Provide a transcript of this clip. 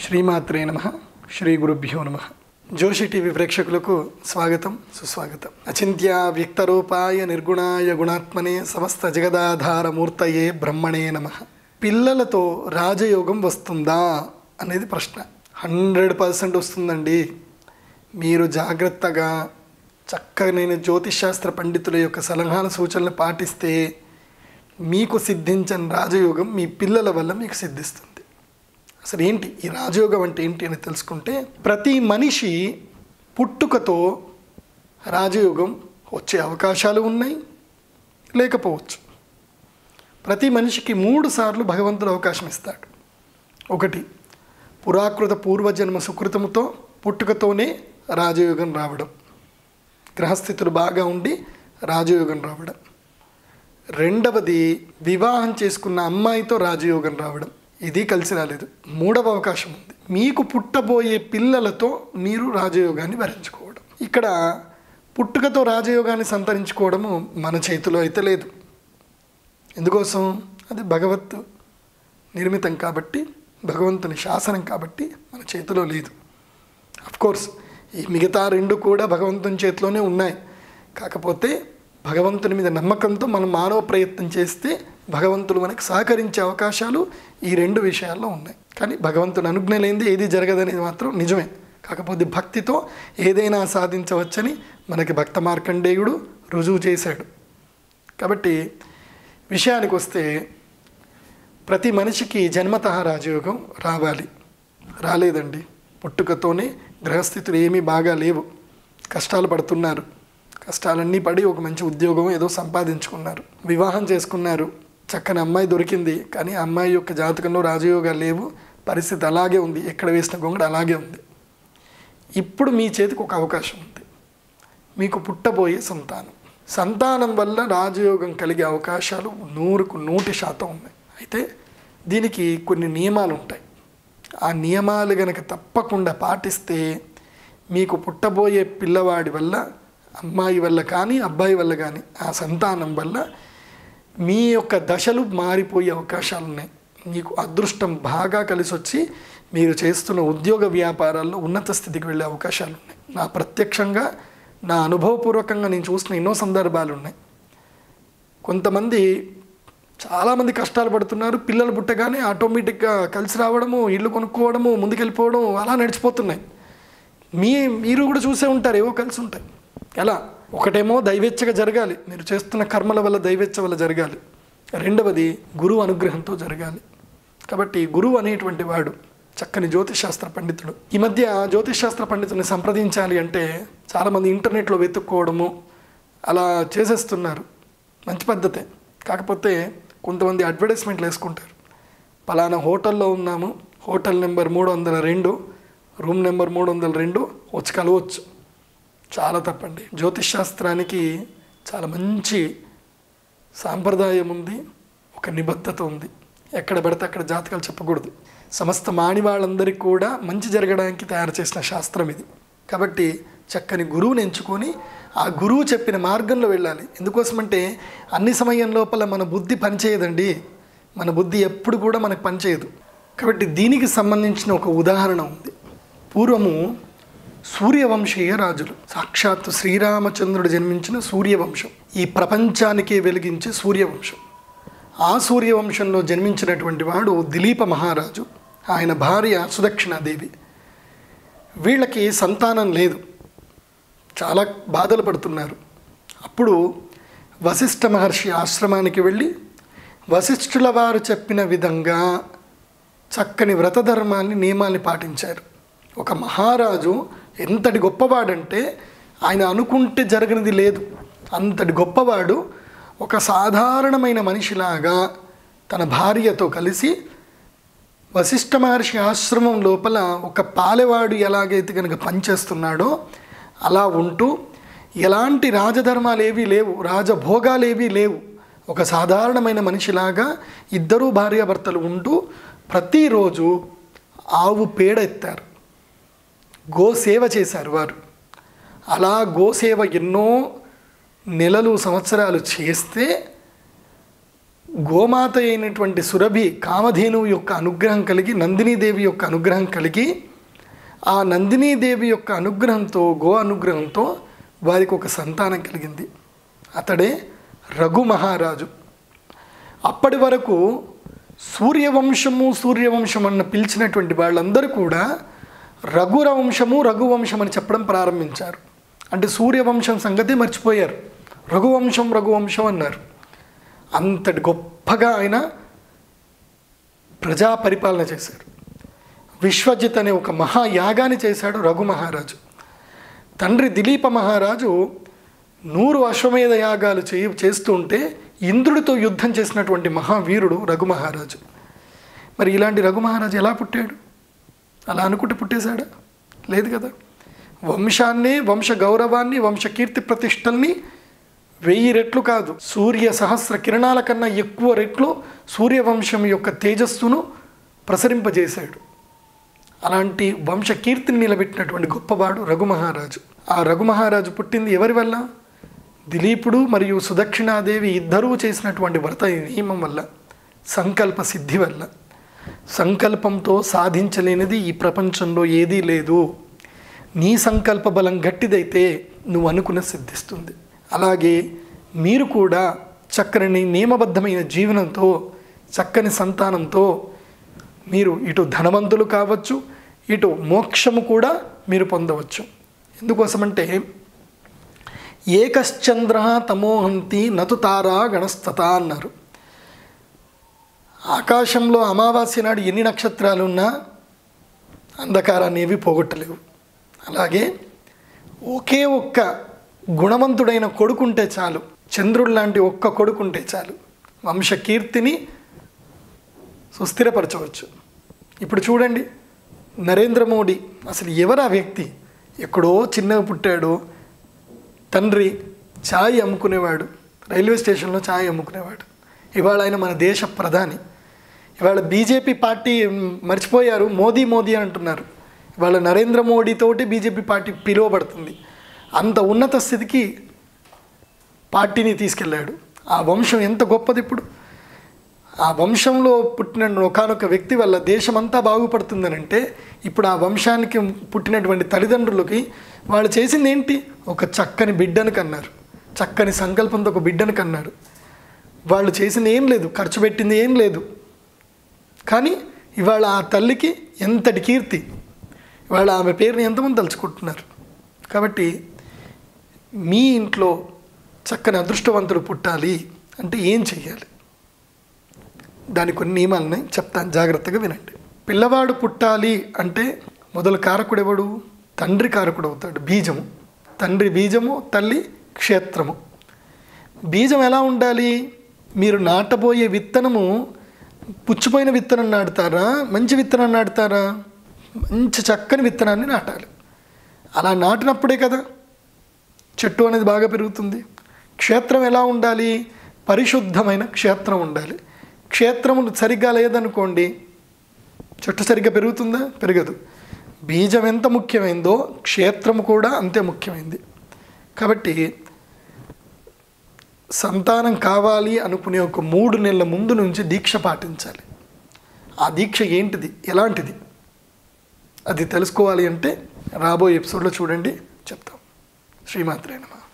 శ్రీమాత్రే నమ శ్రీ గురుభ్యో నమ జోషి టీవీ ప్రేక్షకులకు స్వాగతం సుస్వాగతం అచింత్య వ్యక్తరూపాయ నిర్గుణాయ గుణాత్మనే సమస్త జగదాధారమూర్తయే బ్రహ్మణే నమ పిల్లలతో రాజయోగం వస్తుందా అనేది ప్రశ్న హండ్రెడ్ పర్సెంట్ వస్తుందండి మీరు జాగ్రత్తగా చక్కగా నేను జ్యోతిషాస్త్ర పండితుల యొక్క సలహాల సూచనలు పాటిస్తే మీకు సిద్ధించని రాజయోగం మీ పిల్లల వల్ల మీకు సిద్ధిస్తుంది అసలు ఏంటి ఈ రాజయోగం అంటే ఏంటి అని తెలుసుకుంటే ప్రతి మనిషి పుట్టుకతో రాజయోగం వచ్చే అవకాశాలు ఉన్నాయి లేకపోవచ్చు ప్రతి మనిషికి మూడు సార్లు భగవంతుడు అవకాశం ఇస్తాడు ఒకటి పురాకృత పూర్వజన్మ సుకృతముతో పుట్టుకతోనే రాజయోగం రావడం గ్రహస్థితులు బాగా ఉండి రాజయోగం రావడం రెండవది వివాహం చేసుకున్న అమ్మాయితో రాజయోగం రావడం ఇది కలిసి రాలేదు మూడవ అవకాశం ఉంది మీకు పుట్టబోయే పిల్లలతో మీరు రాజయోగాన్ని భరించుకోవడం ఇక్కడ పుట్టుకతో రాజయోగాన్ని సంతరించుకోవడము మన చేతిలో అయితే లేదు ఎందుకోసం అది భగవత్ నిర్మితం కాబట్టి భగవంతుని శాసనం కాబట్టి మన చేతిలో లేదు కోర్స్ ఈ మిగతా రెండు కూడా భగవంతుని చేతిలోనే ఉన్నాయి కాకపోతే భగవంతుని మీద నమ్మకంతో మనం మానవ ప్రయత్నం చేస్తే భగవంతుడు మనకు సహకరించే అవకాశాలు ఈ రెండు విషయాల్లో ఉన్నాయి కానీ భగవంతుని అనుజ్ఞ లేనిది ఏది జరగదనేది మాత్రం నిజమే కాకపోతే భక్తితో ఏదైనా సాధించవచ్చని మనకి భక్త మార్కండేయుడు రుజువు చేశాడు కాబట్టి విషయానికి వస్తే ప్రతి మనిషికి జన్మత రాజయోగం రావాలి రాలేదండి పుట్టుకతోనే గ్రహస్థితులు ఏమీ బాగా లేవు కష్టాలు పడుతున్నారు కష్టాలన్నీ పడి ఒక మంచి ఉద్యోగం ఏదో సంపాదించుకున్నారు వివాహం చేసుకున్నారు చక్కని అమ్మాయి దొరికింది కానీ ఆ అమ్మాయి యొక్క జాతకంలో రాజయోగాలు లేవు పరిస్థితి అలాగే ఉంది ఎక్కడ వేసిన గొంగడు అలాగే ఉంది ఇప్పుడు మీ చేతికి ఒక అవకాశం ఉంది మీకు పుట్టబోయే సంతానం సంతానం వల్ల రాజయోగం కలిగే అవకాశాలు నూరుకు నూటి శాతం ఉన్నాయి అయితే దీనికి కొన్ని నియమాలు ఉంటాయి ఆ నియమాలు గనక తప్పకుండా పాటిస్తే మీకు పుట్టబోయే పిల్లవాడి వల్ల అమ్మాయి వల్ల కానీ అబ్బాయి వల్ల కానీ ఆ సంతానం వల్ల మీ యొక్క దశలు మారిపోయే అవకాశాలు ఉన్నాయి మీకు అదృష్టం బాగా కలిసి వచ్చి మీరు చేస్తున్న ఉద్యోగ వ్యాపారాల్లో ఉన్నత స్థితికి వెళ్ళే అవకాశాలు ఉన్నాయి నా ప్రత్యక్షంగా నా అనుభవపూర్వకంగా నేను చూసిన ఎన్నో సందర్భాలు ఉన్నాయి కొంతమంది చాలామంది కష్టాలు పడుతున్నారు పిల్లలు పుట్టగానే ఆటోమేటిక్గా కలిసి రావడము ఇల్లు కొనుక్కోవడము ముందుకెళ్ళిపోవడం అలా నడిచిపోతున్నాయి మీ మీరు కూడా చూసే ఉంటారు ఏవో కలిసి ఉంటాయి ఎలా ఒకటేమో దైవేచ్ఛగా జరగాలి మీరు చేస్తున్న కర్మల వల్ల దైవేచ్ఛ వల్ల జరగాలి రెండవది గురువు అనుగ్రహంతో జరగాలి కాబట్టి గురువు అనేటువంటి వాడు చక్కని జ్యోతిషశాస్త్ర పండితుడు ఈ మధ్య జ్యోతిషశాస్త్ర పండితుని సంప్రదించాలి అంటే చాలామంది ఇంటర్నెట్లో వెతుక్కోవడము అలా చేసేస్తున్నారు మంచి పద్ధతే కాకపోతే కొంతమంది అడ్వర్టైజ్మెంట్లు వేసుకుంటారు పలానా హోటల్లో ఉన్నాము హోటల్ నెంబర్ మూడు వందల రెండు రూమ్ నెంబర్ మూడు వందల రెండు వచ్చి కలవచ్చు చాలా తప్పండి జ్యోతిష్ శాస్త్రానికి చాలా మంచి సాంప్రదాయం ఉంది ఒక నిబద్ధత ఉంది ఎక్కడ పడితే అక్కడ జాతకాలు చెప్పకూడదు సమస్త మాని వాళ్ళందరికీ కూడా మంచి జరగడానికి తయారు చేసిన శాస్త్రం ఇది కాబట్టి చక్కని గురువుని ఎంచుకొని ఆ గురువు చెప్పిన మార్గంలో వెళ్ళాలి ఎందుకోసమంటే అన్ని సమయం లోపల మన బుద్ధి పనిచేయదండి మన బుద్ధి ఎప్పుడు కూడా మనకు పనిచేయదు కాబట్టి దీనికి సంబంధించిన ఒక ఉదాహరణ ఉంది పూర్వము సూర్యవంశీయ రాజులు సాక్షాత్తు శ్రీరామచంద్రుడు జన్మించిన సూర్యవంశం ఈ ప్రపంచానికే వెలిగించే సూర్యవంశం ఆ సూర్యవంశంలో జన్మించినటువంటి వాడు దిలీప మహారాజు ఆయన భార్య సుదక్షిణాదేవి వీళ్ళకి సంతానం లేదు చాలా బాధలు పడుతున్నారు అప్పుడు వశిష్ఠ మహర్షి ఆశ్రమానికి వెళ్ళి వశిష్ఠుల వారు చెప్పిన విధంగా చక్కని వ్రతధర్మాన్ని నియమాల్ని పాటించారు ఒక మహారాజు ఎంతటి గొప్పవాడంటే ఆయన అనుకుంటే జరగనిది లేదు అంతటి గొప్పవాడు ఒక సాధారణమైన మనిషిలాగా తన భార్యతో కలిసి వశిష్ఠ మహర్షి ఆశ్రమం లోపల ఒక పాలెవాడు ఎలాగైతే కనుక పనిచేస్తున్నాడో అలా ఉంటూ ఎలాంటి రాజధర్మాలు ఏవీ లేవు రాజభోగాలు ఏవీ లేవు ఒక సాధారణమైన మనిషిలాగా ఇద్దరూ భార్యాభర్తలు ఉంటూ ప్రతిరోజు ఆవు పేడ ఎత్తారు గోసేవ చేశారు వారు అలా గోసేవ ఎన్నో నెలలు సంవత్సరాలు చేస్తే గోమాత అయినటువంటి సురభి కామధేనువు యొక్క అనుగ్రహం కలిగి నందినీదేవి యొక్క అనుగ్రహం కలిగి ఆ నందినీదేవి యొక్క అనుగ్రహంతో గో అనుగ్రహంతో వారికి ఒక సంతానం కలిగింది అతడే రఘు మహారాజు అప్పటి వరకు సూర్యవంశము సూర్యవంశం అన్న పిలిచినటువంటి వాళ్ళందరూ కూడా రఘురవంశము రఘువంశం అని చెప్పడం ప్రారంభించారు అంటే సూర్యవంశం సంగతి మర్చిపోయారు రఘువంశం రఘువంశం అన్నారు అంతటి గొప్పగా ఆయన ప్రజా పరిపాలన చేశారు విశ్వజిత్ అనే ఒక మహాయాగాన్ని చేశాడు రఘు మహారాజు తండ్రి దిలీప మహారాజు నూరు అశ్వమేధ యాగాలు చేయి చేస్తూ ఉంటే ఇంద్రుడితో యుద్ధం చేసినటువంటి మహావీరుడు రఘు మహారాజు మరి ఇలాంటి రఘు మహారాజు ఎలా పుట్టాడు అలా అనుకుంటే పుట్టేశాడా లేదు కదా వంశాన్ని వంశ గౌరవాన్ని వంశ కీర్తి ప్రతిష్టల్ని వెయ్యి రెట్లు కాదు సూర్య సహస్ర కిరణాల కన్నా ఎక్కువ రెట్లు సూర్యవంశం యొక్క తేజస్సును ప్రసరింపజేశాడు అలాంటి వంశ కీర్తిని నిలబెట్టినటువంటి గొప్పవాడు రఘుమహారాజు ఆ రఘుమహారాజు పుట్టింది ఎవరి వల్ల దిలీపుడు మరియు సుదక్షిణాదేవి ఇద్దరూ చేసినటువంటి వ్రత నియమం వల్ల సంకల్ప సిద్ధి వల్ల సంకల్పంతో సాధించలేనిది ఈ ప్రపంచంలో ఏదీ లేదు నీ సంకల్ప బలం గట్టిదైతే నువ్వు అనుకున్న సిద్ధిస్తుంది అలాగే మీరు కూడా చక్కని నియమబద్ధమైన జీవనంతో చక్కని సంతానంతో మీరు ఇటు ధనవంతులు కావచ్చు ఇటు మోక్షము కూడా మీరు పొందవచ్చు ఎందుకోసమంటే ఏకశ్చంద్ర తమోహంతి నతు తారా గణస్తత అన్నారు ఆకాశంలో అమావాస్య నాడు ఎన్ని నక్షత్రాలు ఉన్నా అంధకారాన్ని ఏవి పోగొట్టలేవు అలాగే ఒకే ఒక్క గుణవంతుడైన కొడుకుంటే చాలు చంద్రుడు లాంటి ఒక్క కొడుకుంటే చాలు వంశ కీర్తిని సుస్థిరపరచవచ్చు ఇప్పుడు చూడండి నరేంద్ర మోడీ అసలు ఎవరు ఆ వ్యక్తి ఎక్కడో చిన్నగా పుట్టాడు తండ్రి ఛాయ్ అమ్ముకునేవాడు రైల్వే స్టేషన్లో ఛాయ్ అమ్ముకునేవాడు ఇవాళ ఆయన మన దేశ ప్రధాని ఇవాళ బీజేపీ పార్టీ మర్చిపోయారు మోదీ మోదీ అంటున్నారు ఇవాళ నరేంద్ర మోడీతోటి బీజేపీ పార్టీ పిలువబడుతుంది అంత ఉన్నత స్థితికి పార్టీని తీసుకెళ్ళాడు ఆ వంశం ఎంత గొప్పది ఇప్పుడు ఆ వంశంలో పుట్టిన ఒకనొక వ్యక్తి వల్ల దేశమంతా బాగుపడుతుందనంటే ఇప్పుడు ఆ వంశానికి పుట్టినటువంటి తల్లిదండ్రులకి వాళ్ళు చేసింది ఏంటి ఒక చక్కని బిడ్డను కన్నారు చక్కని సంకల్పంతో ఒక బిడ్డను కన్నారు వాళ్ళు చేసింది ఏం లేదు ఖర్చు పెట్టింది ఏం లేదు కానీ ఇవాళ ఆ తల్లికి ఎంతటి కీర్తి ఇవాళ ఆమె పేరుని ఎంతమంది తలుచుకుంటున్నారు కాబట్టి మీ ఇంట్లో చక్కని అదృష్టవంతుడు పుట్టాలి అంటే ఏం చెయ్యాలి దాని కొన్ని నియమాలని చెప్తాను జాగ్రత్తగా వినండి పిల్లవాడు పుట్టాలి అంటే మొదలు కారకుడు ఎవడు తండ్రి కారకుడు అవుతాడు బీజము తండ్రి బీజము తల్లి క్షేత్రము బీజం ఎలా ఉండాలి మీరు నాటబోయే విత్తనము పుచ్చిపోయిన విత్తనం నాటుతారా మంచి విత్తనం నాటుతారా మంచి చక్కని విత్తనాన్ని నాటాలి అలా నాటినప్పుడే కదా చెట్టు అనేది బాగా పెరుగుతుంది క్షేత్రం ఎలా ఉండాలి పరిశుద్ధమైన క్షేత్రం ఉండాలి క్షేత్రము సరిగ్గా లేదనుకోండి చెట్టు సరిగ్గా పెరుగుతుందా పెరగదు బీజం ఎంత ముఖ్యమైందో క్షేత్రము కూడా అంతే ముఖ్యమైంది కాబట్టి సంతానం కావాలి అనుకునే ఒక మూడు నెలల ముందు నుంచి దీక్ష పాటించాలి ఆ దీక్ష ఏంటిది ఎలాంటిది అది తెలుసుకోవాలి అంటే రాబోయే ఎపిసోడ్లో చూడండి చెప్తాం శ్రీమాత్రే నమ